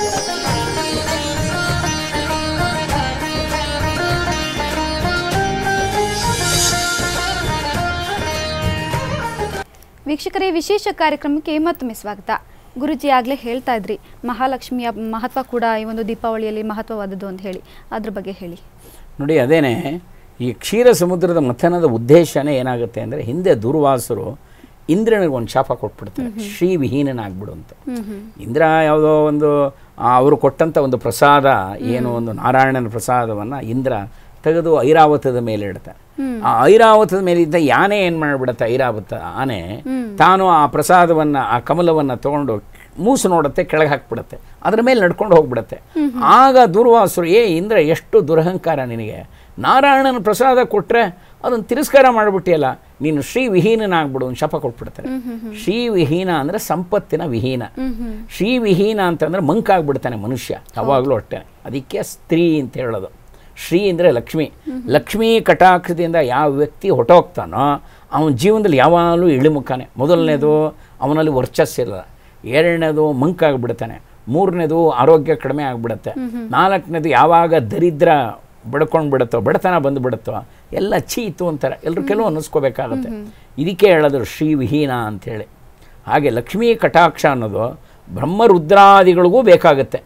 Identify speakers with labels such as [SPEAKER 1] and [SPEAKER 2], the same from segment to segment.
[SPEAKER 1] ವೀಕ್ಷಕರೇ ವಿಶೇಷ ಕಾರ್ಯಕ್ರಮಕ್ಕೆ ಮತ್ತೊಮ್ಮೆ ಸ್ವಾಗತ ಗುರುಜಿ ಆಗಲೇ ಹೇಳ್ತಾ ಇದ್ರಿ ಮಹಾಲಕ್ಷ್ಮಿಯ ಮಹತ್ವ ಕೂಡ ಈ ಒಂದು ದೀಪಾವಳಿಯಲ್ಲಿ ಮಹತ್ವವಾದದ್ದು ಅಂತ ಹೇಳಿ ಅದ್ರ ಬಗ್ಗೆ ಹೇಳಿ
[SPEAKER 2] ನೋಡಿ ಅದೇನೆ ಈ ಕ್ಷೀರ ಸಮುದ್ರದ ಮಥನದ ಉದ್ದೇಶನೇ ಏನಾಗುತ್ತೆ ಅಂದರೆ ಹಿಂದೆ ದುರ್ವಾಸರು ಇಂದ್ರನಿಗೆ ಒಂದು ಶಾಪ ಕೊಟ್ಬಿಡ್ತಾರೆ ಶ್ರೀ ವಿಹೀನನಾಗ್ಬಿಡು ಅಂತ ಇಂದ್ರ ಯಾವುದೋ ಒಂದು ಆ, ಅವರು ಕೊಟ್ಟಂಥ ಒಂದು ಪ್ರಸಾದ ಏನು ಒಂದು ನಾರಾಯಣನ ಪ್ರಸಾದವನ್ನು ಇಂದ್ರ ತೆಗೆದು ಐರಾವತದ ಮೇಲೆ ಇಡ್ತಾರೆ ಆ ಐರಾವತದ ಮೇಲಿದ್ದ ಯಾನೆ ಏನು ಮಾಡಿಬಿಡುತ್ತೆ ಐರಾವತ ಆನೆ ತಾನು ಆ ಪ್ರಸಾದವನ್ನು ಆ ಕಮಲವನ್ನು ತಗೊಂಡು ಮೂಸು ನೋಡುತ್ತೆ ಕೆಳಗೆ ಹಾಕ್ಬಿಡುತ್ತೆ ಅದರ ಮೇಲೆ ನಡ್ಕೊಂಡು ಹೋಗ್ಬಿಡುತ್ತೆ ಆಗ ದುರ್ವಾಸರು ಏ ಇಂದ್ರ ಎಷ್ಟು ದುರಹಂಕಾರ ನಿನಗೆ ನಾರಾಯಣನ ಪ್ರಸಾದ ಕೊಟ್ಟರೆ ಅದನ್ನು ತಿರಸ್ಕಾರ ಮಾಡಿಬಿಟ್ಟಿಯಲ್ಲ ನೀನು ಶ್ರೀ ವಿಹೀನನಾಗ್ಬಿಡು ಒಂದು ಶಪ ಕೊಟ್ಬಿಡ್ತಾರೆ ಶ್ರೀ ವಿಹೀನ ಅಂದರೆ ಸಂಪತ್ತಿನ ವಿಹೀನ ಶ್ರೀ ವಿಹೀನ ಅಂತಂದ್ರೆ ಮಂಕಾಗ್ಬಿಡ್ತಾನೆ ಮನುಷ್ಯ ಯಾವಾಗಲೂ ಅಷ್ಟೇ ಅದಕ್ಕೆ ಸ್ತ್ರೀ ಅಂತ ಹೇಳೋದು ಶ್ರೀ ಅಂದರೆ ಲಕ್ಷ್ಮಿ ಲಕ್ಷ್ಮೀ ಕಟಾಕ್ಷದಿಂದ ಯಾವ ವ್ಯಕ್ತಿ ಹೊಟ್ಟೋಗ್ತಾನೋ ಅವನ ಜೀವನದಲ್ಲಿ ಯಾವಾಗಲೂ ಇಳಿಮುಖಾನೆ ಮೊದಲನೇದು ಅವನಲ್ಲಿ ವರ್ಚಸ್ಸಿಲ್ಲ ಎರಡನೇದು ಮಂಕಾಗ್ಬಿಡ್ತಾನೆ ಮೂರನೇದು ಆರೋಗ್ಯ ಕಡಿಮೆ ಆಗಿಬಿಡುತ್ತೆ ನಾಲ್ಕನೇದು ಯಾವಾಗ ದರಿದ್ರ ಬಡ್ಕೊಂಡು ಬಿಡುತ್ತೋ ಬಡತನ ಬಂದುಬಿಡುತ್ತೋ ಎಲ್ಲ ಚೀತು ಅಂತಾರೆ ಎಲ್ಲರೂ ಕೆಲವು ಅನ್ನಿಸ್ಕೋಬೇಕಾಗತ್ತೆ ಇದಕ್ಕೆ ಹೇಳೋದು ಶ್ರೀ ವಿಹೀನ ಅಂಥೇಳಿ ಹಾಗೆ ಲಕ್ಷ್ಮೀ ಕಟಾಕ್ಷ ಅನ್ನೋದು ಬ್ರಹ್ಮರುದ್ರಾದಿಗಳಿಗೂ ಬೇಕಾಗುತ್ತೆ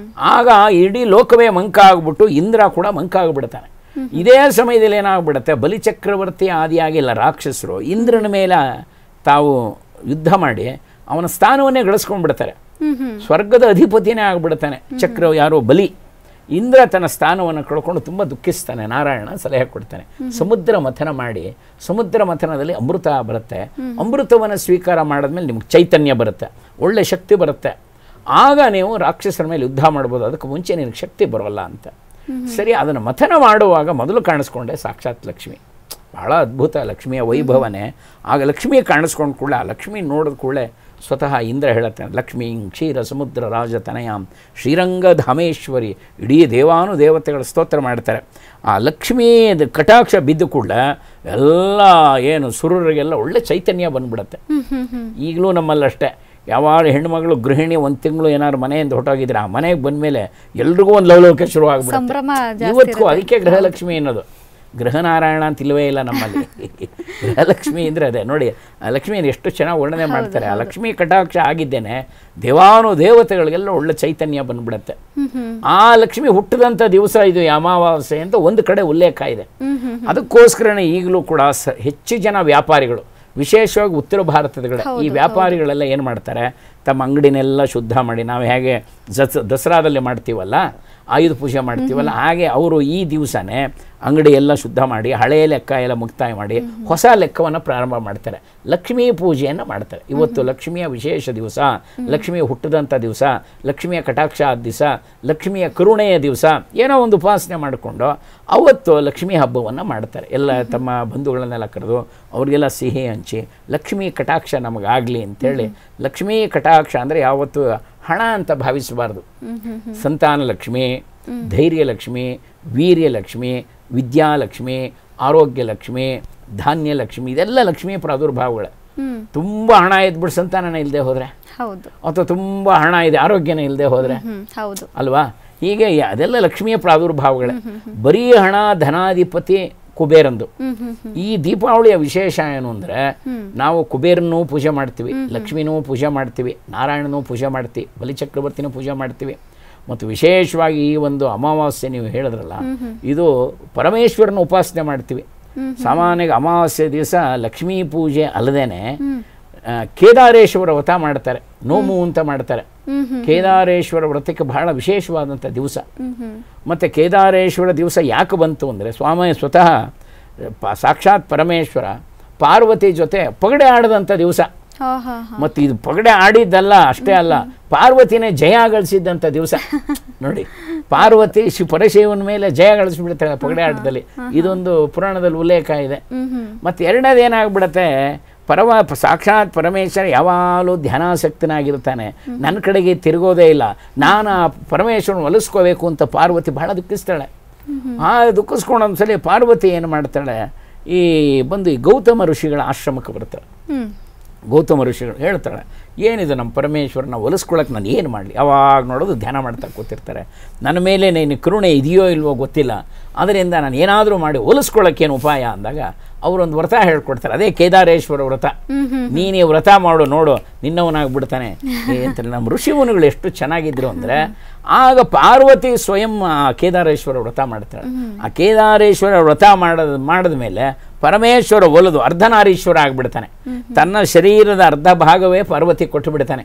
[SPEAKER 2] ಆಗ ಇಡೀ ಲೋಕವೇ ಮಂಕ ಆಗ್ಬಿಟ್ಟು ಇಂದ್ರ ಕೂಡ ಮಂಕ ಆಗ್ಬಿಡ್ತಾನೆ ಇದೇ ಸಮಯದಲ್ಲಿ ಏನಾಗ್ಬಿಡುತ್ತೆ ಬಲಿಚಕ್ರವರ್ತಿ ಆದಿಯಾಗಿಲ್ಲ ರಾಕ್ಷಸರು ಇಂದ್ರನ ಮೇಲೆ ತಾವು ಯುದ್ಧ ಮಾಡಿ ಅವನ ಸ್ಥಾನವನ್ನೇ ಗಳಿಸ್ಕೊಂಡ್ಬಿಡ್ತಾರೆ ಸ್ವರ್ಗದ ಅಧಿಪತಿನೇ ಆಗ್ಬಿಡ್ತಾನೆ ಚಕ್ರ ಯಾರೋ ಬಲಿ ಇಂದ್ರ ತನ್ನ ಸ್ಥಾನವನ್ನು ಕಳ್ಕೊಂಡು ತುಂಬ ದುಃಖಿಸ್ತಾನೆ ನಾರಾಯಣ ಸಲಹೆ ಕೊಡ್ತಾನೆ ಸಮುದ್ರ ಮಥನ ಮಾಡಿ ಸಮುದ್ರ ಮಥನದಲ್ಲಿ ಅಮೃತ ಬರುತ್ತೆ ಅಮೃತವನ್ನು ಸ್ವೀಕಾರ ಮಾಡಿದ್ಮೇಲೆ ನಿಮ್ಗೆ ಚೈತನ್ಯ ಬರುತ್ತೆ ಒಳ್ಳೆ ಶಕ್ತಿ ಬರುತ್ತೆ ಆಗ ನೀವು ರಾಕ್ಷಸರ ಮೇಲೆ ಯುದ್ಧ ಮಾಡ್ಬೋದು ಅದಕ್ಕೆ ಮುಂಚೆ ನಿನಗೆ ಶಕ್ತಿ ಬರೋಲ್ಲ ಅಂತ ಸರಿ ಅದನ್ನು ಮಥನ ಮಾಡುವಾಗ ಮೊದಲು ಕಾಣಿಸ್ಕೊಂಡೆ ಸಾಕ್ಷಾತ್ ಲಕ್ಷ್ಮಿ ಬಹಳ ಅದ್ಭುತ ಲಕ್ಷ್ಮಿಯ ವೈಭವನೇ ಆಗ ಲಕ್ಷ್ಮಿ ಕಾಣಿಸ್ಕೊಂಡು ಕೂಡ ಆ ಲಕ್ಷ್ಮಿ ನೋಡಿದ ಕೂಡಲೇ ಸ್ವತಃ ಇಂದ್ರ ಹೇಳುತ್ತೆ ಲಕ್ಷ್ಮೀ ಕ್ಷೀರ ಸಮುದ್ರ ರಾಜತನಯಾಂ ಶ್ರೀರಂಗಧಾಮೇಶ್ವರಿ ಇಡೀ ದೇವಾನು ದೇವತೆಗಳ ಸ್ತೋತ್ರ ಮಾಡ್ತಾರೆ ಆ ಲಕ್ಷ್ಮೀದ ಕಟಾಕ್ಷ ಬಿದ್ದು ಕೂಡ ಎಲ್ಲ ಏನು ಸುರರಿಗೆಲ್ಲ ಒಳ್ಳೆ ಚೈತನ್ಯ ಬಂದ್ಬಿಡುತ್ತೆ ಈಗಲೂ ನಮ್ಮಲ್ಲಷ್ಟೇ ಯಾವಾಗ ಹೆಣ್ಮಗಳು ಗೃಹಿಣಿ ಒಂದು ತಿಂಗಳು ಏನಾದ್ರು ಮನೆಯಿಂದ ಹೊಟ್ಟೋಗಿದ್ರೆ ಆ ಮನೆಗೆ ಬಂದಮೇಲೆ ಎಲ್ರಿಗೂ ಒಂದು ಲವಲವಿಕೆ ಶುರು
[SPEAKER 1] ಸಂಭ್ರಮ
[SPEAKER 2] ಆಗ್ಬಿಡುತ್ತೆ
[SPEAKER 1] ಜಾಸ್ತಿ
[SPEAKER 2] ಇವತ್ತಿಗೂ ಅದಕ್ಕೆ ಗೃಹಲಕ್ಷ್ಮಿ ಅನ್ನೋದು ಗೃಹನಾರಾಯಣ ಅಂತ ಇಲ್ವೇ ಇಲ್ಲ ನಮ್ಮಲ್ಲಿ ಗೃಹಲಕ್ಷ್ಮಿ ಅಂದರೆ ಅದೇ ನೋಡಿ ಆ ಲಕ್ಷ್ಮಿಯನ್ನು ಎಷ್ಟು ಚೆನ್ನಾಗಿ ವರ್ಣನೆ ಮಾಡ್ತಾರೆ ಆ ಲಕ್ಷ್ಮಿ ಕಟಾಕ್ಷ ಆಗಿದ್ದೇನೆ ದೇವಾನು ದೇವತೆಗಳಿಗೆಲ್ಲ ಒಳ್ಳೆ ಚೈತನ್ಯ ಬಂದ್ಬಿಡುತ್ತೆ ಆ ಲಕ್ಷ್ಮಿ ಹುಟ್ಟಿದಂಥ ದಿವಸ ಇದು ಈ ಅಮಾವಾಸ್ಯೆ ಅಂತ ಒಂದು ಕಡೆ ಉಲ್ಲೇಖ ಇದೆ ಅದಕ್ಕೋಸ್ಕರನೇ ಈಗಲೂ ಕೂಡ ಸ ಹೆಚ್ಚು ಜನ ವ್ಯಾಪಾರಿಗಳು ವಿಶೇಷವಾಗಿ ಉತ್ತರ ಭಾರತದ ಕಡೆ ಈ ವ್ಯಾಪಾರಿಗಳೆಲ್ಲ ಏನು ಮಾಡ್ತಾರೆ ತಮ್ಮ ಅಂಗಡಿನೆಲ್ಲ ಶುದ್ಧ ಮಾಡಿ ನಾವು ಹೇಗೆ ಜಸ್ ದಸರಾದಲ್ಲಿ ಮಾಡ್ತೀವಲ್ಲ ಆಯುಧ ಪೂಜೆ ಮಾಡ್ತೀವಲ್ಲ ಹಾಗೆ ಅವರು ಈ ದಿವಸನೇ ಅಂಗಡಿ ಎಲ್ಲ ಶುದ್ಧ ಮಾಡಿ ಹಳೆಯ ಲೆಕ್ಕ ಎಲ್ಲ ಮುಕ್ತಾಯ ಮಾಡಿ ಹೊಸ ಲೆಕ್ಕವನ್ನು ಪ್ರಾರಂಭ ಮಾಡ್ತಾರೆ ಲಕ್ಷ್ಮೀ ಪೂಜೆಯನ್ನು ಮಾಡ್ತಾರೆ ಇವತ್ತು ಲಕ್ಷ್ಮಿಯ ವಿಶೇಷ ದಿವಸ ಲಕ್ಷ್ಮಿಯ ಹುಟ್ಟಿದಂಥ ದಿವಸ ಲಕ್ಷ್ಮಿಯ ಕಟಾಕ್ಷ ಆದ ದಿವಸ ಲಕ್ಷ್ಮಿಯ ಕರುಣೆಯ ದಿವಸ ಏನೋ ಒಂದು ಉಪಾಸನೆ ಮಾಡಿಕೊಂಡು ಅವತ್ತು ಲಕ್ಷ್ಮೀ ಹಬ್ಬವನ್ನು ಮಾಡ್ತಾರೆ ಎಲ್ಲ ತಮ್ಮ ಬಂಧುಗಳನ್ನೆಲ್ಲ ಕರೆದು ಅವರಿಗೆಲ್ಲ ಸಿಹಿ ಹಂಚಿ ಲಕ್ಷ್ಮೀ ಕಟಾಕ್ಷ ನಮಗಾಗಲಿ ಅಂತೇಳಿ ಲಕ್ಷ್ಮೀ ಕಟಾಕ್ಷ ಅಂದರೆ ಯಾವತ್ತು ಹಣ ಅಂತ ಭಾವಿಸಬಾರ್ದು ಸಂತಾನ ಲಕ್ಷ್ಮಿ ಧೈರ್ಯ ಲಕ್ಷ್ಮಿ ವೀರ್ಯ ಲಕ್ಷ್ಮಿ ವಿದ್ಯಾಲಕ್ಷ್ಮಿ ಆರೋಗ್ಯ ಲಕ್ಷ್ಮಿ ಧಾನ್ಯ ಲಕ್ಷ್ಮಿ ಇದೆಲ್ಲ ಲಕ್ಷ್ಮೀ ಪ್ರಾದುರ್ಭಾವಗಳು
[SPEAKER 1] ಹ್ಮ್
[SPEAKER 2] ತುಂಬ ಹಣ ಇದ್ಬಿಟ್ಟು ಸಂತಾನನೇ ಇಲ್ಲದೆ ಹೋದರೆ
[SPEAKER 1] ಹೌದು
[SPEAKER 2] ಅಥವಾ ತುಂಬ ಹಣ ಇದೆ ಆರೋಗ್ಯನೇ ಇಲ್ಲದೆ ಹೋದರೆ
[SPEAKER 1] ಹ್ಮ್ ಹೌದು
[SPEAKER 2] ಅಲ್ವಾ ಹೀಗೆ ಯ- ಅದೆಲ್ಲ ಲಕ್ಷ್ಮಿಯ ಪ್ರಾದುರ್ಭಾವಗಳೇ ಬರೀ ಹಣ ಧನಾಧಿಪತಿ ಕುಬೇರಂದು
[SPEAKER 1] ಹ್ಮ್ ಹ್ಮ್ ಹ್ಮ್
[SPEAKER 2] ಈ ದೀಪಾವಳಿಯ ವಿಶೇಷ ಏನು ಅಂದರೆ ನಾವು ಕುಬೇರನೂ ಪೂಜೆ ಮಾಡ್ತೀವಿ ಲಕ್ಷ್ಮಿನೂ ಪೂಜೆ ಮಾಡ್ತೀವಿ ನಾರಾಯಣನೂ ಪೂಜೆ ಮಾಡ್ತೀವಿ ಬಲಿಚಕ್ರವರ್ತಿನೂ ಪೂಜೆ ಮಾಡ್ತೀವಿ ಮತ್ತು ವಿಶೇಷವಾಗಿ ಈ ಒಂದು ಅಮಾವಾಸ್ಯೆ ನೀವು ಹೇಳಿದ್ರಲ್ಲ ಇದು ಪರಮೇಶ್ವರನ ಉಪಾಸನೆ ಮಾಡ್ತೀವಿ ಸಾಮಾನ್ಯವಾಗಿ ಅಮಾವಾಸ್ಯೆ ದಿವಸ ಲಕ್ಷ್ಮೀ ಪೂಜೆ ಅಲ್ಲದೇನೆ ಆ, ಕೇದಾರೇಶ್ವರ ವ್ರತ ಮಾಡ್ತಾರೆ ನೋಮು ಅಂತ ಮಾಡ್ತಾರೆ
[SPEAKER 1] ಹ್ಮ್ ಹ್ಮ್
[SPEAKER 2] ಕೇದಾರೇಶ್ವರ ವ್ರತಕ್ಕೆ ಬಹಳ ವಿಶೇಷವಾದಂಥ ದಿವಸ
[SPEAKER 1] ಹ್ಮ್ ಹ್ಮ್
[SPEAKER 2] ಮತ್ತು ಕೇದಾರೇಶ್ವರ ದಿವಸ ಯಾಕೆ ಬಂತು ಅಂದರೆ ಸ್ವಾಮಿ ಸ್ವತಃ ಪ ಸಾಕ್ಷಾತ್ ಪರಮೇಶ್ವರ ಪಾರ್ವತಿ ಜೊತೆ ಪಗಡೆ ಆಡದಂಥ ದಿವಸ
[SPEAKER 1] ಹಾ ಹಾ ಹಾ
[SPEAKER 2] ಮತ್ತು ಇದು ಪಗಡೆ ಆಡಿದ್ದಲ್ಲ ಅಷ್ಟೇ ಅಲ್ಲ ಪಾರ್ವತಿನೇ ಜಯ ಗಳಿಸಿದ್ದಂಥ ದಿವಸ ನೋಡಿ ಪಾರ್ವತಿ ಶಿ ಪರಶಿವನ ಮೇಲೆ ಜಯ ಗಳಿಸ್ಬಿಡ್ತಾಳೆ ಪಗಡೆ ಆಟದಲ್ಲಿ ಇದೊಂದು ಪುರಾಣದಲ್ಲಿ ಉಲ್ಲೇಖ ಇದೆ
[SPEAKER 1] ಹ್ಮ್ ಹ್ಮ್
[SPEAKER 2] ಮತ್ತು ಎರಡನೇದು ಏನಾಗ್ಬಿಡತ್ತೆ ಪರವ ಸಾಕ್ಷಾತ್ ಪರಮೇಶ್ವರ ಯಾವಾಗಲೂ ಧ್ಯಾನಾಸಕ್ತನಾಗಿರ್ತಾನೆ ನನ್ನ ಕಡೆಗೆ ತಿರುಗೋದೇ ಇಲ್ಲ ನಾನು ಆ ಪರಮೇಶ್ವರನ ಒಲಿಸ್ಕೋಬೇಕು ಅಂತ ಪಾರ್ವತಿ ಬಹಳ ದುಃಖಿಸ್ತಾಳೆ ಆ ದುಃಖಿಸ್ಕೊಂಡು ಒಂದ್ಸಲಿ ಪಾರ್ವತಿ ಏನು ಮಾಡ್ತಾಳೆ ಈ ಬಂದು ಈ ಗೌತಮ ಋಷಿಗಳ ಆಶ್ರಮಕ್ಕೆ ಬರ್ತಾಳೆ
[SPEAKER 1] ಹ್ಮ್
[SPEAKER 2] ಗೌತಮ ಋಷಿಗಳು ಹೇಳ್ತಾಳೆ ಏನಿದು ನಮ್ಮ ಪರಮೇಶ್ವರನ ಒಲಿಸ್ಕೊಳಕ್ಕೆ ನಾನು ಏನು ಮಾಡಲಿ ಅವಾಗ ನೋಡೋದು ಧ್ಯಾನ ಮಾಡ್ತಾ ಕೂತಿರ್ತಾರೆ ನನ್ನ ಮೇಲೆ ನೀನು ಕರುಣೆ ಇದೆಯೋ ಇಲ್ವೋ ಗೊತ್ತಿಲ್ಲ ಅದರಿಂದ ನಾನು ಏನಾದರೂ ಮಾಡಿ ಒಲಿಸ್ಕೊಳ್ಳೋಕ್ಕೇನು ಉಪಾಯ ಅಂದಾಗ ಅವರೊಂದು ವ್ರತ ಹೇಳ್ಕೊಡ್ತಾರೆ ಅದೇ ಕೇದಾರೇಶ್ವರ ವ್ರತ ನೀನೇ ವ್ರತ ಮಾಡು ನೋಡು ನಿನ್ನವನಾಗ್ಬಿಡ್ತಾನೆ ಏ ಅಂತ ನಮ್ಮ ಋಷಿಮುನಿಗಳು ಎಷ್ಟು ಚೆನ್ನಾಗಿದ್ರು ಅಂದರೆ ಆಗ ಪಾರ್ವತಿ ಸ್ವಯಂ ಆ ಕೇದಾರೇಶ್ವರ ವ್ರತ ಮಾಡ್ತಾಳೆ ಆ ಕೇದಾರೇಶ್ವರ ವ್ರತ ಮಾಡದ ಮಾಡಿದ ಮೇಲೆ ಪರಮೇಶ್ವರ ಒಲಿದು ಅರ್ಧನಾರೀಶ್ವರ ಆಗ್ಬಿಡ್ತಾನೆ ತನ್ನ ಶರೀರದ ಅರ್ಧ ಭಾಗವೇ ಪಾರ್ವತಿ ಕೊಟ್ಟು ಬಿಡ್ತಾನೆ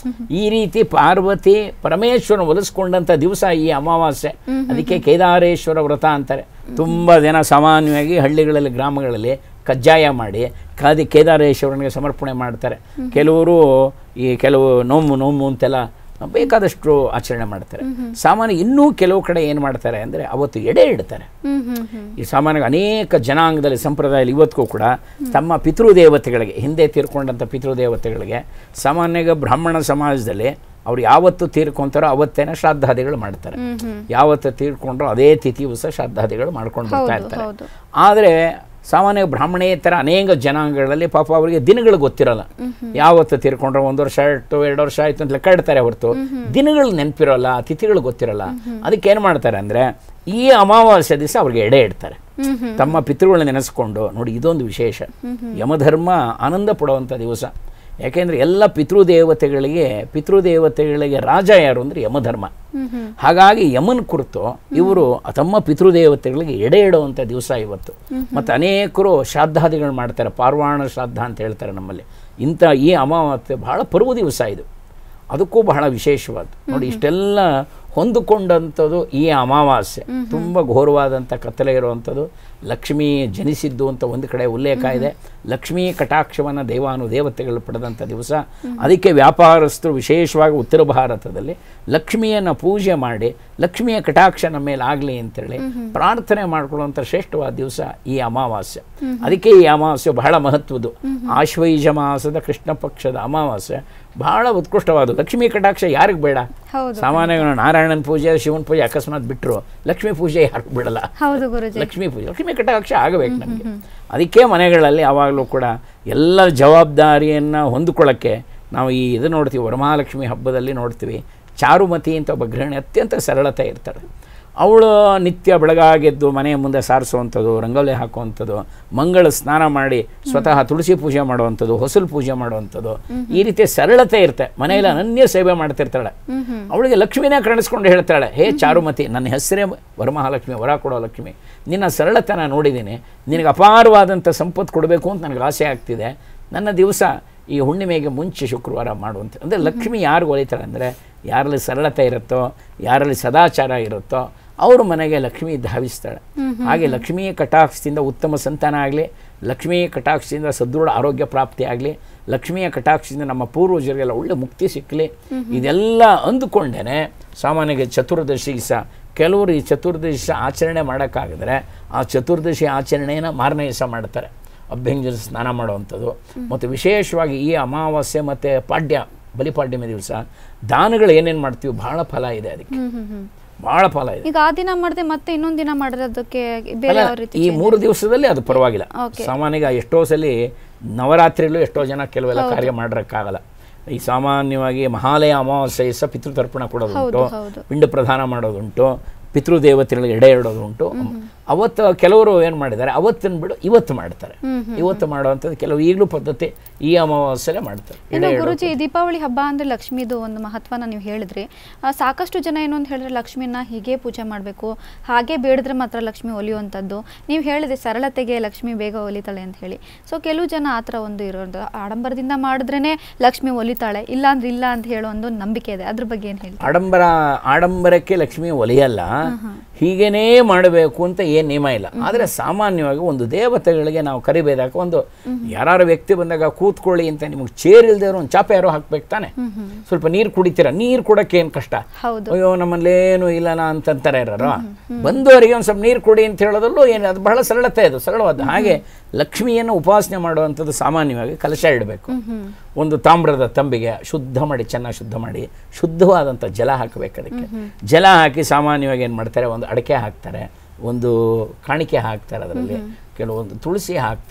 [SPEAKER 2] ಈ ರೀತಿ ಪಾರ್ವತಿ ಪರಮೇಶ್ವರನ ಒಲಿಸ್ಕೊಂಡಂಥ ದಿವಸ ಈ ಅಮಾವಾಸ್ಯೆ ಅದಕ್ಕೆ ಕೇದಾರೇಶ್ವರ ವ್ರತ ಅಂತಾರೆ ತುಂಬ ಜನ ಸಾಮಾನ್ಯವಾಗಿ ಹಳ್ಳಿಗಳಲ್ಲಿ ಗ್ರಾಮಗಳಲ್ಲಿ ಕಜ್ಜಾಯ ಮಾಡಿ ಕಾದಿ ಕೇದಾರೇಶ್ವರನಿಗೆ ಸಮರ್ಪಣೆ ಮಾಡ್ತಾರೆ ಕೆಲವರು ಈ ಕೆಲವು ನೋಮು ನೋಮು ಅಂತೆಲ್ಲ ಬೇಕಾದಷ್ಟು ಆಚರಣೆ ಮಾಡ್ತಾರೆ ಸಾಮಾನ್ಯ ಇನ್ನೂ ಕೆಲವು ಕಡೆ ಏನು ಮಾಡ್ತಾರೆ ಅಂದರೆ ಅವತ್ತು ಎಡೆ ಇಡ್ತಾರೆ
[SPEAKER 1] ಹ್ಮ್ ಹ್ಮ್ ಹ್ಮ್
[SPEAKER 2] ಈ ಸಾಮಾನ್ಯ ಅನೇಕ ಜನಾಂಗದಲ್ಲಿ ಸಂಪ್ರದಾಯದಲ್ಲಿ ಇವತ್ತಿಗೂ ಕೂಡ ತಮ್ಮ ಪಿತೃದೇವತೆಗಳಿಗೆ ಹಿಂದೆ ತೀರ್ಕೊಂಡಂಥ ಪಿತೃದೇವತೆಗಳಿಗೆ ಸಾಮಾನ್ಯವಾಗಿ ಬ್ರಾಹ್ಮಣ ಸಮಾಜದಲ್ಲಿ ಅವ್ರು ಯಾವತ್ತು ತೀರ್ಕೊಂತಾರೋ ಅವತ್ತೇನೆ ಶ್ರಾದ್ದಾದಿಗಳು ಮಾಡ್ತಾರೆ ಯಾವತ್ತು ತೀರ್ಕೊಂಡ್ರೋ ಅದೇ ತಿಥಿ ಸಹ ಶ್ರಾದ್ದಾದಿಗಳು ಮಾಡ್ಕೊಂಡು ಬರ್ತಾ
[SPEAKER 1] ಹೌದು,
[SPEAKER 2] ಇರ್ತಾರೆ
[SPEAKER 1] ಹೌದು.
[SPEAKER 2] ಆದರೆ ಸಾಮಾನ್ಯ ಬ್ರಾಹ್ಮಣೇತರ ಅನೇಕ ಜನಾಂಗಗಳಲ್ಲಿ ಪಾಪ ಅವರಿಗೆ ದಿನಗಳು ಗೊತ್ತಿರಲ್ಲ ಯಾವತ್ತು ತೀರ್ಕೊಂಡ್ರೆ ಒಂದು ವರ್ಷ ಆಯಿತು ಎರಡು ವರ್ಷ ಆಯಿತು ಅಂತ ಲೆಕ್ಕ ಇಡ್ತಾರೆ ಹೊರತು ದಿನಗಳು ನೆನಪಿರೋಲ್ಲ ತಿಥಿಗಳು ಗೊತ್ತಿರಲ್ಲ ಅದಕ್ಕೆ ಏನು ಮಾಡ್ತಾರೆ ಅಂದರೆ ಈ ಅಮಾವಾಸ್ಯೆ ದಿವಸ ಅವ್ರಿಗೆ ಎಡೆ ಇಡ್ತಾರೆ ತಮ್ಮ ಪಿತೃಗಳನ್ನ ನೆನೆಸ್ಕೊಂಡು ನೋಡಿ ಇದೊಂದು ವಿಶೇಷ ಯಮಧರ್ಮ ಆನಂದ ಪಡುವಂಥ ದಿವಸ ಯಾಕೆಂದರೆ ಎಲ್ಲ ಪಿತೃದೇವತೆಗಳಿಗೆ ಪಿತೃದೇವತೆಗಳಿಗೆ ರಾಜ ಯಾರು ಅಂದರೆ ಯಮಧರ್ಮ ಹಾಗಾಗಿ ಯಮನ್ ಕುರಿತು ಇವರು ತಮ್ಮ ಪಿತೃದೇವತೆಗಳಿಗೆ ಎಡೆ ಇಡುವಂಥ ದಿವಸ ಇವತ್ತು ಮತ್ತು ಅನೇಕರು ಶ್ರಾದ್ದಾದಿಗಳು ಮಾಡ್ತಾರೆ ಪಾರ್ವಾಣ ಶ್ರಾದ್ದ ಅಂತ ಹೇಳ್ತಾರೆ ನಮ್ಮಲ್ಲಿ ಇಂಥ ಈ ಅಮಾವಾಸ್ಯೆ ಬಹಳ ಪರ್ವ ದಿವಸ ಇದು ಅದಕ್ಕೂ ಬಹಳ ವಿಶೇಷವಾದ ನೋಡಿ ಇಷ್ಟೆಲ್ಲ ಹೊಂದಿಕೊಂಡಂಥದ್ದು ಈ ಅಮಾವಾಸ್ಯೆ ತುಂಬ ಘೋರವಾದಂಥ ಕತ್ತಲೆ ಇರುವಂಥದ್ದು ಲಕ್ಷ್ಮಿ ಜನಿಸಿದ್ದು ಅಂತ ಒಂದು ಕಡೆ ಉಲ್ಲೇಖ ಇದೆ ಲಕ್ಷ್ಮೀ ಕಟಾಕ್ಷವನ್ನು ದೇವಾನು ದೇವತೆಗಳು ಪಡೆದಂಥ ದಿವಸ ಅದಕ್ಕೆ ವ್ಯಾಪಾರಸ್ಥರು ವಿಶೇಷವಾಗಿ ಉತ್ತರ ಭಾರತದಲ್ಲಿ ಲಕ್ಷ್ಮಿಯನ್ನು ಪೂಜೆ ಮಾಡಿ ಲಕ್ಷ್ಮಿಯ ಕಟಾಕ್ಷ ನಮ್ಮ ಮೇಲೆ ಆಗಲಿ ಅಂತೇಳಿ ಪ್ರಾರ್ಥನೆ ಮಾಡ್ಕೊಳ್ಳುವಂಥ ಶ್ರೇಷ್ಠವಾದ ದಿವಸ ಈ ಅಮಾವಾಸ್ಯೆ ಅದಕ್ಕೆ ಈ ಅಮಾವಾಸ್ಯೆ ಬಹಳ ಮಹತ್ವದ್ದು ಆಶ್ವೈಜ ಮಾಸದ ಕೃಷ್ಣ ಪಕ್ಷದ ಅಮಾವಾಸ್ಯೆ ಬಹಳ ಉತ್ಕೃಷ್ಟವಾದ ಲಕ್ಷ್ಮೀ ಕಟಾಕ್ಷ ಯಾರಿಗೆ ಬೇಡ
[SPEAKER 1] ಹೌದು
[SPEAKER 2] ಸಾಮಾನ್ಯವಾಗಿ ನಾವು ನಾರಾಯಣನ ಪೂಜೆ ಶಿವನ ಪೂಜೆ ಅಕಸ್ಮಾತ್ ಬಿಟ್ಟರು ಲಕ್ಷ್ಮೀ ಪೂಜೆ ಯಾರು ಬಿಡಲ್ಲ
[SPEAKER 1] ಹೌದು ಗುರುಜಿ
[SPEAKER 2] ಲಕ್ಷ್ಮೀ ಪೂಜೆ ಲಕ್ಷ್ಮೀ ಕಟಾಕ್ಷ ಆಗಬೇಕು ನಮಗೆ ಅದಕ್ಕೆ ಮನೆಗಳಲ್ಲಿ ಯಾವಾಗಲೂ ಕೂಡ ಎಲ್ಲ ಜವಾಬ್ದಾರಿಯನ್ನು ಹೊಂದಿಕೊಳ್ಳೋಕ್ಕೆ ನಾವು ಈ ಇದು ನೋಡ್ತೀವಿ ವರಮಹಾಲಕ್ಷ್ಮಿ ಹಬ್ಬದಲ್ಲಿ ನೋಡ್ತೀವಿ ಚಾರುಮತಿ ಅಂತ ಒಬ್ಬ ಗೃಹಿಣಿ ಅತ್ಯಂತ ಸರಳತೆ ಇರ್ತಾಳೆ ಅವಳು ನಿತ್ಯ ಬೆಳಗಾಗೆದ್ದು ಮನೆಯ ಮುಂದೆ ಸಾರಿಸುವಂಥದ್ದು ರಂಗೋಲಿ ಹಾಕುವಂಥದ್ದು ಮಂಗಳ ಸ್ನಾನ ಮಾಡಿ ಸ್ವತಃ ತುಳಸಿ ಪೂಜೆ ಮಾಡುವಂಥದ್ದು ಹೊಸಲು ಪೂಜೆ ಮಾಡುವಂಥದ್ದು ಈ ರೀತಿ ಸರಳತೆ ಇರುತ್ತೆ ಮನೆಯಲ್ಲಿ ಅನನ್ಯ ಸೇವೆ ಮಾಡ್ತಿರ್ತಾಳೆ ಅವಳಿಗೆ ಲಕ್ಷ್ಮಿನೇ ಕಾಣಿಸ್ಕೊಂಡು ಹೇಳ್ತಾಳೆ ಹೇ ಚಾರುಮತಿ ನನ್ನ ಹೆಸರೇ ವರಮಹಾಲಕ್ಷ್ಮಿ ವರ ಕೊಡೋ ಲಕ್ಷ್ಮಿ ನಿನ್ನ ಸರಳತನ ನೋಡಿದ್ದೀನಿ ನಿನಗೆ ಅಪಾರವಾದಂಥ ಸಂಪತ್ತು ಕೊಡಬೇಕು ಅಂತ ನನಗೆ ಆಸೆ ಆಗ್ತಿದೆ ನನ್ನ ದಿವಸ ಈ ಹುಣ್ಣಿಮೆಗೆ ಮುಂಚೆ ಶುಕ್ರವಾರ ಮಾಡುವಂಥ ಅಂದರೆ ಲಕ್ಷ್ಮಿ ಯಾರು ಒಲಿತಾಳೆ ಅಂದರೆ ಯಾರಲ್ಲಿ ಸರಳತೆ ಇರುತ್ತೋ ಯಾರಲ್ಲಿ ಸದಾಚಾರ ಇರುತ್ತೋ ಅವ್ರ ಮನೆಗೆ ಲಕ್ಷ್ಮಿ ಧಾವಿಸ್ತಾಳೆ ಹಾಗೆ ಲಕ್ಷ್ಮೀ ಕಟಾಕ್ಷದಿಂದ ಉತ್ತಮ ಸಂತಾನ ಆಗಲಿ ಲಕ್ಷ್ಮೀ ಕಟಾಕ್ಷದಿಂದ ಸದೃಢ ಆರೋಗ್ಯ ಪ್ರಾಪ್ತಿ ಆಗಲಿ ಲಕ್ಷ್ಮಿಯ ಕಟಾಕ್ಷದಿಂದ ನಮ್ಮ ಪೂರ್ವಜರಿಗೆಲ್ಲ ಒಳ್ಳೆ ಮುಕ್ತಿ ಸಿಕ್ಕಲಿ ಇದೆಲ್ಲ ಅಂದುಕೊಂಡೇ ಸಾಮಾನ್ಯವಾಗಿ ಚತುರ್ದಶಿ ಸಹ ಕೆಲವರು ಈ ಚತುರ್ದಶಿ ಆಚರಣೆ ಮಾಡೋಕ್ಕಾಗಿದ್ರೆ ಆ ಚತುರ್ದಶಿ ಆಚರಣೆಯನ್ನು ಮಾರನೇ ದಿವಸ ಮಾಡ್ತಾರೆ ಅಭ್ಯಂಜನ ಸ್ನಾನ ಮಾಡುವಂಥದ್ದು ಮತ್ತು ವಿಶೇಷವಾಗಿ ಈ ಅಮಾವಾಸ್ಯೆ ಮತ್ತು ಪಾಡ್ಯ ಬಲಿಪಾಡ್ಯಮಿ ದಿವಸ ದಾನಗಳು ಏನೇನು ಮಾಡ್ತೀವಿ ಬಹಳ ಫಲ ಇದೆ ಅದಕ್ಕೆ
[SPEAKER 1] ಹ್ಮ್ ಹ್ಮ್ ಹ್ಮ್
[SPEAKER 2] ಬಹಳ ಫಲ ಇದೆ
[SPEAKER 1] ಈಗ ಆ ದಿನ ಮಾಡದೆ ಮತ್ತೆ ಇನ್ನೊಂದ್ ದಿನ ಮಾಡಿರೋದಕ್ಕೆ ಬೇರೆ
[SPEAKER 2] ಅಲ್ಲ,
[SPEAKER 1] ಯಾವ ರೀತಿ
[SPEAKER 2] ಈ ಮೂರು ದಿವಸದಲ್ಲಿ ಅದು ಪರವಾಗಿಲ್ಲ
[SPEAKER 1] Okay.
[SPEAKER 2] ಸಾಮಾನ್ಯವಾಗಿ ಎಷ್ಟೋ ಸಲ ನವರಾತ್ರಿಲೂ ಎಷ್ಟೋ ಜನ ಕೆಲವೆಲ್ಲ ಕಾರ್ಯ ಮಾಡಿರೋಕ್ಕಾಗಲ್ಲ ಈ ಸಾಮಾನ್ಯವಾಗಿ ಮಹಾಲಯ ಅಮಾವಾಸ್ಯೆ ಸಹ ಪಿತೃತರ್ಪಣ ಕೊಡೋದುಂಟು
[SPEAKER 1] ಹೌದು.
[SPEAKER 2] ಪಿಂಡ ಪ್ರದಾನ ಮಾಡೋದುಂಟು ಪಿತೃದೇವತೆಗಳಿಗೆ ಎಡೆ ಇಡೋದು ಉಂಟು ಅವತ್ತು ಕೆಲವರು ಏನು ಮಾಡಿದ್ದಾರೆ ಅವತ್ತನ್ನು ಬಿಡು ಇವತ್ತು ಮಾಡ್ತಾರೆ ಇವತ್ತು ಮಾಡುವಂಥದ್ದು ಕೆಲವು ಈಗಲೂ ಪದ್ಧತಿ ಈ ಅಮಾವಾಸ್ಯೆಲೆ ಮಾಡ್ತಾರೆ ಎಡೆ
[SPEAKER 1] ಇನ್ನು
[SPEAKER 2] ಇಡೋದು.
[SPEAKER 1] ಗುರುಜಿ ದೀಪಾವಳಿ ಹಬ್ಬ ಅಂದ್ರೆ ಲಕ್ಷ್ಮಿದು ಒಂದು ಮಹತ್ವನ ನೀವು ಹೇಳಿದ್ರಿ ಆ, ಸಾಕಷ್ಟು ಜನ ಏನು ಅಂತ ಹೇಳಿದ್ರೆ ಲಕ್ಷ್ಮಿನ ಹೀಗೆ ಪೂಜೆ ಮಾಡಬೇಕು ಹಾಗೆ ಬೇಡಿದ್ರೆ ಮಾತ್ರ ಲಕ್ಷ್ಮಿ ಒಲಿಯುವಂಥದ್ದು ನೀವು ಹೇಳಿದೆ ಸರಳತೆಗೆ ಲಕ್ಷ್ಮಿ ಬೇಗ ಒಲಿತಾಳೆ ಅಂತ ಹೇಳಿ ಸೊ ಕೆಲವು ಜನ ಆ ಥರ ಒಂದು ಇರೋದು ಆಡಂಬರದಿಂದ ಮಾಡಿದ್ರೇನೆ ಲಕ್ಷ್ಮಿ ಒಲಿತಾಳೆ ಇಲ್ಲ ಅಂದ್ರೆ ಇಲ್ಲ ಅಂತ ಹೇಳೋ ಒಂದು ನಂಬಿಕೆ ಇದೆ ಅದ್ರ ಬಗ್ಗೆ ಏನು ಹೇಳಿ
[SPEAKER 2] ಆಡಂಬರ ಆಡಂಬರಕ್ಕೆ ಲಕ್ಷ್ಮಿ ಒಲಿಯಲ್ಲ ಹೀಗೇನೇ ಮಾಡಬೇಕು ಅಂತ ಏನು ನಿಯಮ ಇಲ್ಲ ಆದರೆ ಸಾಮಾನ್ಯವಾಗಿ ಒಂದು ದೇವತೆಗಳಿಗೆ ನಾವು ಕರಿಬೇಕಾಗ ಒಂದು ಯಾರು ವ್ಯಕ್ತಿ ಬಂದಾಗ ಕೂತ್ಕೊಳ್ಳಿ ಅಂತ ನಿಮಗೆ ಚೇರ್ ಇಲ್ದೇ ಇರೋ ಒಂದು ಚಾಪೆ ಯಾರೋ ಹಾಕ್ಬೇಕು ತಾನೆ ಸ್ವಲ್ಪ ನೀರು ಕುಡಿತೀರಾ ನೀರು ಕೊಡಕ್ಕೆ ಏನು ಕಷ್ಟ
[SPEAKER 1] ಹೌದು
[SPEAKER 2] ಅಯ್ಯೋ ನಮ್ಮಲ್ಲೇನು ಇಲ್ಲನ ಅಂತಂತಾರೆ ಯಾರು ಬಂದವರಿಗೆ ಒಂದು ಸ್ವಲ್ಪ ನೀರು ಕೊಡಿ ಅಂತ ಹೇಳೋದಲ್ಲೂ ಏನು ಅದು ಬಹಳ ಸರಳತೆ ಅದು ಸರಳವಾದ ಹಾಗೆ ಲಕ್ಷ್ಮಿಯನ್ನು ಉಪಾಸನೆ ಮಾಡುವಂಥದ್ದು ಸಾಮಾನ್ಯವಾಗಿ ಕಲಶ ಇಡಬೇಕು ಒಂದು ತಾಮ್ರದ ತಂಬಿಗೆ ಶುದ್ಧ ಮಾಡಿ ಚೆನ್ನಾಗಿ ಶುದ್ಧ ಮಾಡಿ ಶುದ್ಧವಾದಂಥ ಜಲ ಹಾಕಬೇಕು ಅದಕ್ಕೆ ಜಲ ಹಾಕಿ ಸಾಮಾನ್ಯವಾಗಿ ಏನು ಮಾಡ್ತಾರೆ ಒಂದು ಅಡಕೆ ಹಾಕ್ತಾರೆ ಒಂದು ಕಾಣಿಕೆ ಹಾಕ್ತಾರೆ ಅದರಲ್ಲಿ ಕೆಲವೊಂದು ತುಳಸಿ ಹಾಕ್ತಾರೆ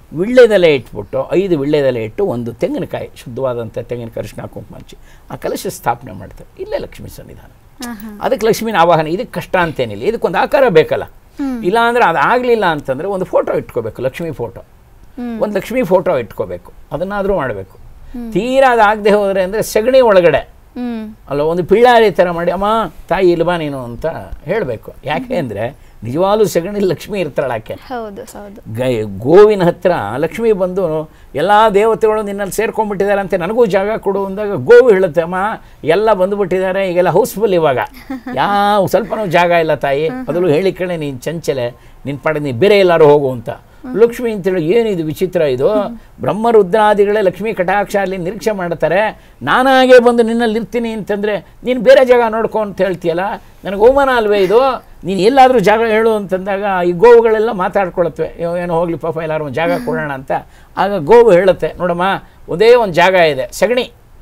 [SPEAKER 2] ವಿಳ್ಳೆದೆಲೆ ಇಟ್ಬಿಟ್ಟು ಐದು ವಿಳ್ಳೆದೆಲೆ ಇಟ್ಟು ಒಂದು ತೆಂಗಿನಕಾಯಿ ಶುದ್ಧವಾದಂಥ ತೆಂಗಿನಕಾಯಿ ಅರಿಶಿನ ಕುಂಕುಮ ಹಚ್ಚಿ ಆ ಕಲಶ ಸ್ಥಾಪನೆ ಮಾಡ್ತಾರೆ ಇಲ್ಲೇ ಲಕ್ಷ್ಮೀ ಸನ್ನಿಧಾನ
[SPEAKER 1] ಆಹಾ.
[SPEAKER 2] ಅದಕ್ಕೆ ಲಕ್ಷ್ಮೀನ ಆವಾಹನೆ ಇದಕ್ಕೆ ಕಷ್ಟ ಅಂತೇನಿಲ್ಲ ಇದಕ್ಕೊಂದು ಆಕಾರ ಬೇಕಲ್ಲ ಇಲ್ಲ ಅಂದರೆ ಅದು ಆಗಲಿಲ್ಲ ಅಂತಂದರೆ ಒಂದು ಫೋಟೋ ಇಟ್ಕೋಬೇಕು ಲಕ್ಷ್ಮೀ ಫೋಟೋ ಒಂದು ಲಕ್ಷ್ಮೀ ಫೋಟೋ ಇಟ್ಕೋಬೇಕು ಅದನ್ನಾದರೂ ಮಾಡಬೇಕು ತೀರಾ ಅದಾಗದೆ ಹೋದರೆ ಅಂದರೆ ಸಗಣಿ ಒಳಗಡೆ
[SPEAKER 1] ಹ್ಮ್
[SPEAKER 2] ಅಲ್ಲ ಒಂದು ಪಿಳ್ಳಾರಿ ಥರ ಮಾಡಿ ಅಮ್ಮ ತಾಯಿ ಇಲ್ವಾ ನೀನು ಅಂತ ಹೇಳಬೇಕು ಯಾಕೆ ಅಂದರೆ ನಿಜವಾಗ್ಲೂ ಸಗಣಿ ಲಕ್ಷ್ಮಿ ಇರ್ತಾಳೆ ಆಕೆ
[SPEAKER 1] ಹೌದು ಹೌದು
[SPEAKER 2] ಗ ಗೋವಿನ ಹತ್ರ ಲಕ್ಷ್ಮಿ ಬಂದು ಎಲ್ಲ ದೇವತೆಗಳು ನಿನ್ನಲ್ಲಿ ಸೇರ್ಕೊಂಡ್ಬಿಟ್ಟಿದ್ದಾರೆ ಅಂತ ನನಗೂ ಜಾಗ ಕೊಡು ಅಂದಾಗ ಗೋವು ಹೇಳುತ್ತೆ ಅಮ್ಮ ಎಲ್ಲ ಬಂದುಬಿಟ್ಟಿದ್ದಾರೆ ಈಗೆಲ್ಲ ಹೌಸ್ಫುಲ್ ಇವಾಗ ಯಾವ ಸ್ವಲ್ಪನೂ ಜಾಗ ಇಲ್ಲ ತಾಯಿ ಅದರಲ್ಲೂ ಹೇಳಿ ಕೇಳಿ ನೀನು ಚಂಚಲೆ ನಿನ್ನ ಪಡೆ ನೀನು ಬೇರೆ ಎಲ್ಲರೂ ಹೋಗು ಅಂತ ಲಕ್ಷ್ಮಿ ಅಂತೇಳಿ ಏನಿದು ವಿಚಿತ್ರ ಇದು ಬ್ರಹ್ಮರುದ್ರಾದಿಗಳೇ ಲಕ್ಷ್ಮೀ ಕಟಾಕ್ಷ ಅಲ್ಲಿ ನಿರೀಕ್ಷೆ ಮಾಡ್ತಾರೆ ನಾನಾಗೆ ಬಂದು ನಿನ್ನಲ್ಲಿ ಇರ್ತೀನಿ ಅಂತಂದರೆ ನೀನು ಬೇರೆ ಜಾಗ ನೋಡ್ಕೊ ಅಂತ ಹೇಳ್ತೀಯಲ್ಲ ನನಗೆ ಅವಮಾನ ಅಲ್ವೇ ಇದು ನೀನು ಎಲ್ಲಾದರೂ ಜಾಗ ಹೇಳು ಅಂತಂದಾಗ ಈ ಗೋವುಗಳೆಲ್ಲ ಮಾತಾಡ್ಕೊಳತ್ವೆ ಅಯ್ಯೋ ಏನೋ ಹೋಗ್ಲಿ ಪಾಪ ಎಲ್ಲಾರು ಒಂದು ಜಾಗ ಕೊಡೋಣ ಅಂತ ಆಗ ಗೋವು ಹೇಳುತ್ತೆ ನೋಡಮ್ಮ ಒಂದೇ ಒಂದು ಜಾಗ ಇದೆ ಸಗಣಿ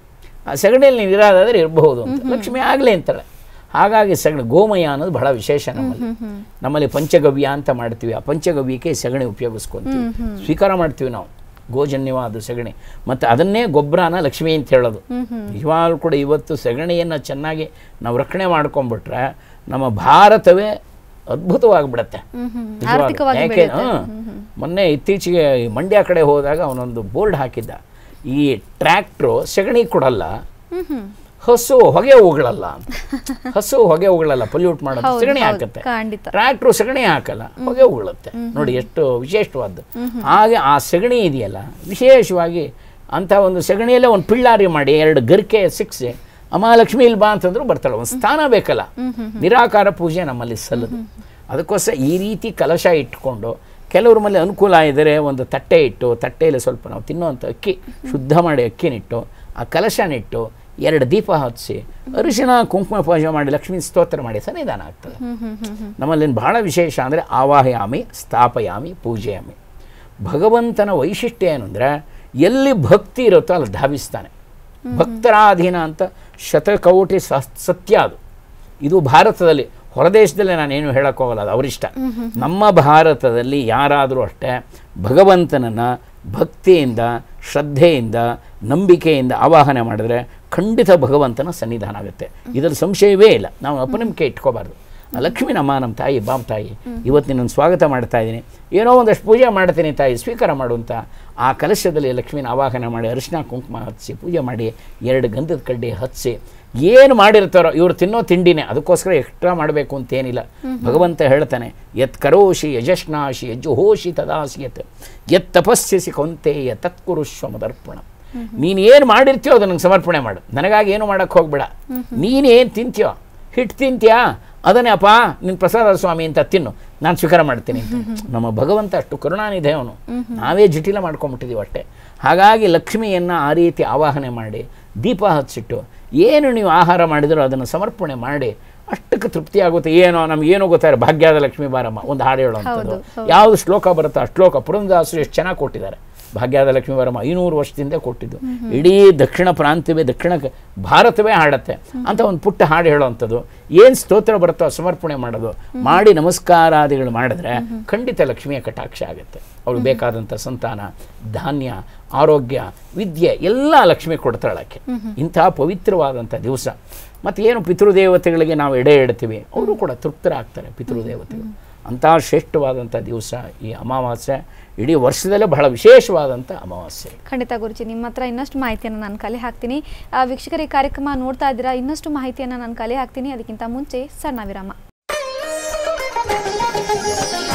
[SPEAKER 2] ಆ ಸಗಣಿಯಲ್ಲಿ ನೀವು ಇರೋದಾದ್ರೆ ಇರಬಹುದು ಅಂತ ಲಕ್ಷ್ಮಿ ಆಗಲಿ ಅಂತಾಳೆ ಹಾಗಾಗಿ ಸಗಣಿ ಗೋಮಯ ಅನ್ನೋದು ಬಹಳ ವಿಶೇಷ ನಮ್ಮಲ್ಲಿ ನಮ್ಮಲ್ಲಿ ಪಂಚಗವ್ಯ ಅಂತ ಮಾಡ್ತೀವಿ ಆ ಪಂಚಗವ್ಯಕ್ಕೆ ಸಗಣಿ ಉಪಯೋಗಿಸ್ಕೊಂತೀವಿ ಸ್ವೀಕಾರ ಮಾಡ್ತೀವಿ ನಾವು ಗೋಜನ್ಯವಾದ ಸಗಣಿ ಮತ್ತು ಅದನ್ನೇ ಗೊಬ್ಬರನ ಲಕ್ಷ್ಮಿ ಅಂತ ಹೇಳೋದು ನಿಜವಾಗ್ಲೂ ಕೂಡ ಇವತ್ತು ಸಗಣಿಯನ್ನು ಚೆನ್ನಾಗಿ ನಾವು ರಕ್ಷಣೆ ಮಾಡ್ಕೊಂಡ್ಬಿಟ್ರೆ ನಮ್ಮ ಭಾರತವೇ ಅದ್ಭುತವಾಗಿಬಿಡತ್ತೆ
[SPEAKER 1] ಹ್ಮ್ ಹ್ಮ್
[SPEAKER 2] ನಿಜವಾಗ್ಲೂ.
[SPEAKER 1] ಆರ್ಥಿಕವಾಗಿ
[SPEAKER 2] ಯಾಕೆ
[SPEAKER 1] ಬೆಳೆಯುತ್ತೆ
[SPEAKER 2] ಹ್ಮ್. ಮೊನ್ನೆ ಇತ್ತೀಚೆಗೆ ಈ ಮಂಡ್ಯ ಕಡೆ ಹೋದಾಗ ಅವನೊಂದು ಬೋರ್ಡ್ ಹಾಕಿದ್ದ ಈ ಟ್ರ್ಯಾಕ್ಟ್ರು ಸಗಣಿ ಕೊಡಲ್ಲ
[SPEAKER 1] ಹ್ಮ್ ಹ್ಮ್
[SPEAKER 2] ಹಸು ಹೊಗೆ ಉಗಳಲ್ಲ ಅಂತ ಹಸು ಹೊಗೆ ಉಗಳಲ್ಲ ಪೊಲ್ಯೂಟ್ ಮಾಡೋದು
[SPEAKER 1] ಹೌದು,
[SPEAKER 2] ಸಗಣಿ
[SPEAKER 1] ಹೌದು,
[SPEAKER 2] ಹಾಕುತ್ತೆ
[SPEAKER 1] ಖಂಡಿತ.
[SPEAKER 2] ಟ್ರ್ಯಾಕ್ಟ್ರು ಸಗಣಿ ಹಾಕಲ್ಲ ಹೊಗೆ ಉಗುಳುತ್ತೆ ನೋಡಿ ಎಷ್ಟು ವಿಶೇಷವಾದ್ದು ಹಾಗೆ ಆ ಸಗಣಿ ಇದೆಯಲ್ಲ ವಿಶೇಷವಾಗಿ ಅಂಥ ಒಂದು ಸಗಣಿಯಲ್ಲೇ ಒಂದು ಪಿಳ್ಳಾರಿ ಮಾಡಿ ಎರಡು ಗರಿಕೆ ಸಿಕ್ಸಿ ಅಮ್ಮ ಲಕ್ಷ್ಮಿ ಇಲ್ಲಿ ಬಾ ಅಂತಂದ್ರು ಬರ್ತಾಳೆ ಒಂದು ಸ್ಥಾನ ಬೇಕಲ್ಲ ನಿರಾಕಾರ ಪೂಜೆ ನಮ್ಮಲ್ಲಿ ಸಲ್ಲದು ಅದಕ್ಕೋಸ್ಕರ ಈ ರೀತಿ ಕಲಶ ಇಟ್ಕೊಂಡು ಕೆಲವ್ರ ಮೇಲೆ ಅನುಕೂಲ ಇದ್ದರೆ ಒಂದು ತಟ್ಟೆ ಇಟ್ಟು ತಟ್ಟೆಯಲ್ಲಿ ಸ್ವಲ್ಪ ನಾವು ತಿನ್ನುವಂಥ ಅಕ್ಕಿ ಶುದ್ಧ ಮಾಡಿ ಅಕ್ಕಿನಿಟ್ಟು ಆ ಕಲಶನಿಟ್ಟು ಎರಡು ದೀಪ ಹಚ್ಚಿಸಿ ಅರಿಶಿನ ಕುಂಕುಮ ಪೂಜೆ ಮಾಡಿ ಲಕ್ಷ್ಮೀ ಸ್ತೋತ್ರ ಮಾಡಿ ಸನ್ನಿಧಾನ ಆಗ್ತದೆ
[SPEAKER 1] ಹ್ಮ್ ಹ್ಮ್ ಹ್ಮ್ ಹ್ಮ್
[SPEAKER 2] ನಮ್ಮಲ್ಲಿ ಬಹಳ ವಿಶೇಷ ಅಂದರೆ ಆವಾಹಯಾಮಿ ಸ್ಥಾಪಯಾಮಿ ಪೂಜೆಯಾಮಿ ಭಗವಂತನ ವೈಶಿಷ್ಟ್ಯ ಏನು ಅಂದರೆ ಎಲ್ಲಿ ಭಕ್ತಿ ಇರುತ್ತೋ ಅಲ್ಲಿ ಧಾವಿಸ್ತಾನೆ ಭಕ್ತರಾಧೀನ ಅಂತ ಶತಕೋಟಿ ಸ ಸತ್ಯ ಅದು ಇದು ಭಾರತದಲ್ಲಿ ಹೊರದೇಶದಲ್ಲಿ ನಾನೇನು ಹೇಳೋಕ್ಕೋಗಲ್ಲ ಅದು ಅವರಿಷ್ಟ ನಮ್ಮ ಭಾರತದಲ್ಲಿ ಯಾರಾದರೂ ಅಷ್ಟೇ ಭಗವಂತನನ್ನು ಭಕ್ತಿಯಿಂದ ಶ್ರದ್ಧೆಯಿಂದ ನಂಬಿಕೆಯಿಂದ ಆವಾಹನೆ ಮಾಡಿದ್ರೆ ಖಂಡಿತ ಭಗವಂತನ ಸನ್ನಿಧಾನ ಆಗುತ್ತೆ ಇದರಲ್ಲಿ ಸಂಶಯವೇ ಇಲ್ಲ ನಾವು ಅಪನಂಬಿಕೆ ಇಟ್ಕೋಬಾರ್ದು ಆ ಲಕ್ಷ್ಮೀ ನಮ್ಮ ನಮ್ಮ ತಾಯಿ ಬಾಮ್ ತಾಯಿ ಇವತ್ತು ನಿನ್ನನ್ನು ಸ್ವಾಗತ ಮಾಡ್ತಾ ಇದ್ದೀನಿ ಏನೋ ಒಂದಷ್ಟು ಪೂಜೆ ಮಾಡ್ತೀನಿ ತಾಯಿ ಸ್ವೀಕಾರ ಮಾಡು ಅಂತ ಆ ಕಲಶದಲ್ಲಿ ಲಕ್ಷ್ಮೀನ ಆವಾಹನೆ ಮಾಡಿ ಅರಿಶಿನ ಕುಂಕುಮ ಹಚ್ಚಿ ಪೂಜೆ ಮಾಡಿ ಎರಡು ಗಂಧದ ಕಡ್ಡಿ ಹಚ್ಚಿ ಏನು ಮಾಡಿರ್ತಾರೋ ಇವ್ರು ತಿನ್ನೋ ತಿಂಡಿನೇ ಅದಕ್ಕೋಸ್ಕರ ಎಕ್ಸ್ಟ್ರಾ ಮಾಡಬೇಕು ಅಂತೇನಿಲ್ಲ ಭಗವಂತ ಹೇಳ್ತಾನೆ ಯತ್ ಕರೋಷಿ ಯಜಶ್ನಾಶಿ ಯಜ್ಜುಹೋಷಿ ತದಾಸಿ ಯತ್ ಯತ್ ತಪಸ್ಸಿಸಿ ಕೊಂತೆಯ ತತ್ಕುರುಶ್ವ ಮದರ್ಪಣ ನೀನು ಏನು ಮಾಡಿರ್ತೀಯೋ ಅದನ್ನು ಸಮರ್ಪಣೆ ಮಾಡು ನನಗಾಗಿ ಏನು ಮಾಡೋಕ್ಕೆ ಹೋಗ್ಬೇಡ ನೀನೇನು ತಿಂತೀಯೋ ಹಿಟ್ಟು ತಿಂತೀಯಾ ಅದನ್ನೇ ಅಪ್ಪ ನಿನ್ನ ಪ್ರಸಾದ ಸ್ವಾಮಿ ಅಂತ ತಿನ್ನು ನಾನು ಸ್ವೀಕಾರ ಮಾಡ್ತೀನಿ ಅಂತ ನಮ್ಮ ಭಗವಂತ ಅಷ್ಟು ಕರುಣಾನಿಧೆ ಅವನು ನಾವೇ ಜಟಿಲ ಮಾಡ್ಕೊಂಬಿಟ್ಟಿದ್ದೀವಿ ಅಷ್ಟೇ ಹಾಗಾಗಿ ಲಕ್ಷ್ಮಿಯನ್ನು ಆ ರೀತಿ ಆವಾಹನೆ ಮಾಡಿ ದೀಪ ಹಚ್ಚಿಟ್ಟು ಏನು ನೀವು ಆಹಾರ ಮಾಡಿದರೂ ಅದನ್ನು ಸಮರ್ಪಣೆ ಮಾಡಿ ಅಷ್ಟಕ್ಕೆ ತೃಪ್ತಿ ಆಗುತ್ತೆ ಏನೋ ನಮ್ಗೆ ಏನೋ ಗೊತ್ತಾರೆ ಭಾಗ್ಯದ ಲಕ್ಷ್ಮೀ ಬಾರಮ್ಮ ಒಂದು ಹಾಡು ಹೇಳುವಂಥದ್ದು
[SPEAKER 1] ಹೌದು,
[SPEAKER 2] ಯಾವುದು ಶ್ಲೋಕ ಬರುತ್ತೋ ಆ ಶ್ಲೋಕ ಪುರಂದಾಸರು ಎಷ್ಟು ಚೆನ್ನಾಗಿ ಕೊಟ್ಟಿದ್ದಾರೆ ಭಾಗ್ಯದ ಲಕ್ಷ್ಮೀ ಬಾರಮ್ಮ ಐನೂರು ವರ್ಷದಿಂದ ಕೊಟ್ಟಿದ್ದು ಇಡೀ ದಕ್ಷಿಣ ಪ್ರಾಂತ್ಯವೇ ದಕ್ಷಿಣ ಕ- ಭಾರತವೇ ಹಾಡತ್ತೆ ಅಂತ ಒಂದು ಪುಟ್ಟ ಹಾಡು ಹೇಳುವಂಥದ್ದು ಏನು ಸ್ತೋತ್ರ ಬರುತ್ತೋ ಸಮರ್ಪಣೆ ಮಾಡೋದು ಮಾಡಿ ನಮಸ್ಕಾರಾದಿಗಳು ಮಾಡಿದ್ರೆ ಖಂಡಿತ ಲಕ್ಷ್ಮಿಯ ಕಟಾಕ್ಷ ಆಗುತ್ತೆ ಅವ್ರಿಗೆ ಬೇಕಾದಂಥ ಸಂತಾನ ಧಾನ್ಯ ಆರೋಗ್ಯ ವಿದ್ಯೆ ಎಲ್ಲ ಲಕ್ಷ್ಮಿ ಕೊಡ್ತಾಳಕ್ಕೆ ಇಂತಹ ಪವಿತ್ರವಾದಂಥ ದಿವಸ ಮತ್ತು ಏನು ಪಿತೃದೇವತೆಗಳಿಗೆ ನಾವು ಎಡೆ ಇಡ್ತೀವಿ ಅವರು ಕೂಡ ತೃಪ್ತರಾಗ್ತಾರೆ ಪಿತೃದೇವತೆಗಳು ಅಂತಹ ಶ್ರೇಷ್ಠವಾದಂಥ ದಿವಸ ಈ ಅಮಾವಾಸ್ಯೆ ಇಡೀ ವರ್ಷದಲ್ಲೇ ಬಹಳ ವಿಶೇಷವಾದಂಥ ಅಮಾವಾಸ್ಯೆ
[SPEAKER 1] ಖಂಡಿತ ಗುರುಜಿ ನಿಮ್ಮ ಹತ್ರ ಇನ್ನಷ್ಟು ಮಾಹಿತಿಯನ್ನು ನಾನು ಕಲೆ ಹಾಕ್ತೀನಿ ಆ, ವೀಕ್ಷಕರ ಈ ಕಾರ್ಯಕ್ರಮ ನೋಡ್ತಾ ಇದ್ದೀರಾ ಇನ್ನಷ್ಟು ಮಾಹಿತಿಯನ್ನು ನಾನು ಕಲೆ ಹಾಕ್ತೀನಿ ಅದಕ್ಕಿಂತ ಮುಂಚೆ ಸಣ್ಣ ವಿರಾಮ